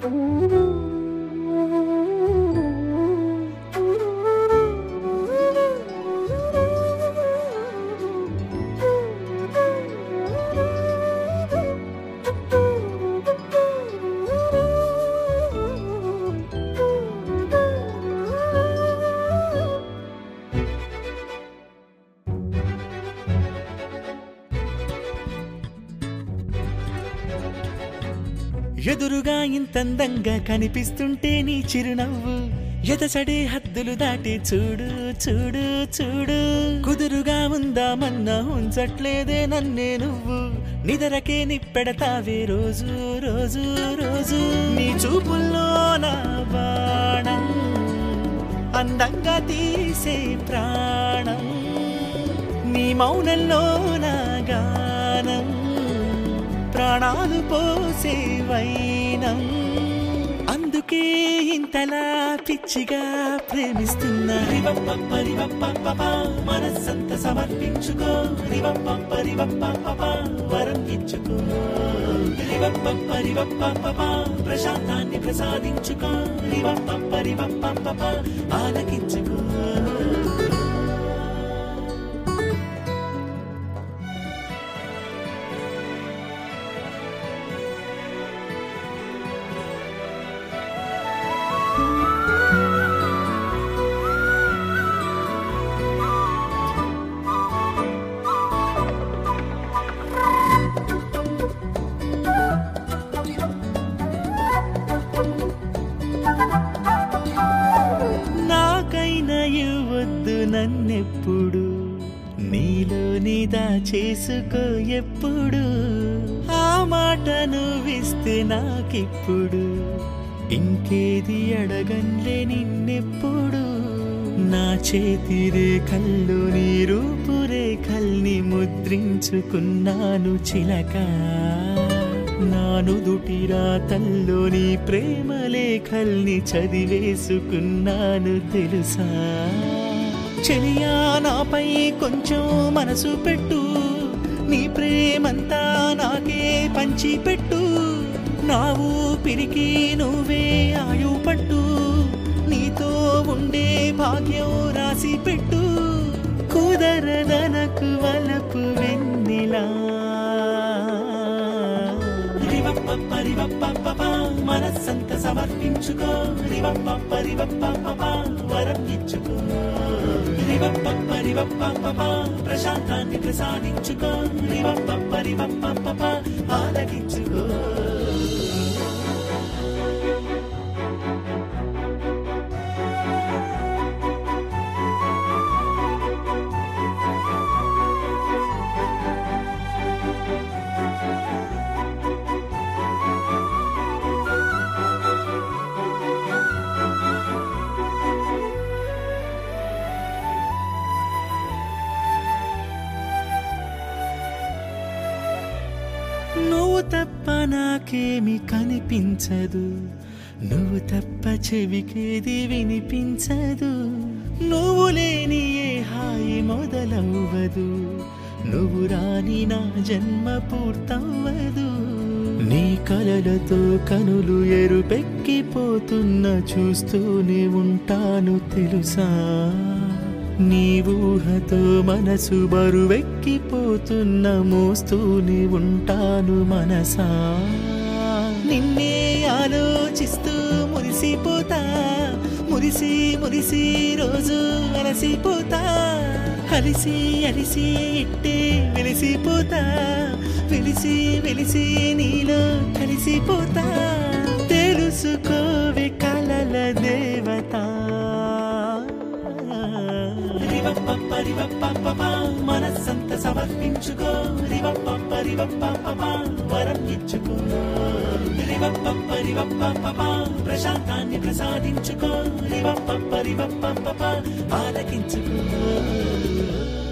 ఎదురుగా ఇంతందంగా కనిపిస్తుంటే నీ చిరునవ్వు ఎదసడే హద్దులు దాటి చూడు చూడు చూడు కుదురుగా ఉందామన్నా ఉంచట్లేదే నన్నే నువ్వు నిదరకే నిప్పెడతావే రోజు రోజు రోజు నీ చూపుల్లో నా బాణం అందంగా తీసే ప్రాణం నీ మౌనంలో నా గానం ప్రాణాలు పోసే వైనం అందుకే ఇంతలా పిచ్చిగా ప్రేమిస్తున్నా రివప్ప రివప్ప మనస్సంత సమర్పించుకో రివప్ప రివప్ప వరం ఇచ్చుకో రివప్ప రివప్ప ప్రశాంతాన్ని ప్రసాదించుకో రివప్ప రివప్ప ఆలకించుకో నాకైనా ఇవ్వద్దు నన్నెప్పుడు నీలో నీదా చేసుకో ఎప్పుడు ఆ మాట నువ్విస్తే నాకిప్పుడు ఇంకేది అడగన్లే నిన్నెప్పుడు నా చేతి రేఖల్లో నీ రూపురేఖల్ని ముద్రించుకున్నాను చిలక నా నుదుటి రాతల్లో నీ ప్రేమ లేఖల్ని చదివేసుకున్నాను తెలుసా చెలియా నాపై కొంచెం మనసు పెట్టు నీ ప్రేమంతా నాకే పంచి పెట్టు నా ఊపిరికి నువ్వే ఆయు పట్టు నీతో ఉండే భాగ్యం రాసి పెట్టు కుదరదనకు వలపు వెన్నెలా రివప్ప రివప్ప మనస్సంత సమర్పించుకో రివప్ప రివప్ప వరం ఇచ్చుకో రివప్ప రివప్ప ప్రశాంతాన్ని ప్రసాదించుకో రివప్ప రివప్ప ఆలకించుకో నువ్వు తప్ప నాకేమి కనిపించదు నువ్వు తప్ప చెవికేది వినిపించదు నువ్వు లేని ఏ హాయి మొదలవ్వదు నువ్వు రాని నా జన్మ పూర్తవ్వదు నీ కలలతో కనులు ఎరుపెక్కిపోతున్న చూస్తూనే ఉంటాను తెలుసా నీ ఊహతో మనసు బరువెక్కిపోతున్న మోస్తూనే ఉంటాను మనసా నిన్నే ఆలోచిస్తూ మురిసిపోతా మురిసి మురిసి రోజు అలసిపోతా అలిసి అలిసి ఇట్టే వెలిసిపోతా వెలిసి వెలిసి నీలో కలిసిపోతా తెలుసుకోవే కలల దేవత రివప్ప రివప్ప మనస్సంత సమర్పించుకో రివప్ప రివప్ప వరం ఇచ్చుకో రివప్ప రివప్ప ప్రశాంతాన్ని ప్రసాదించుకో రివప్ప రివప్ప ఆలకించుకో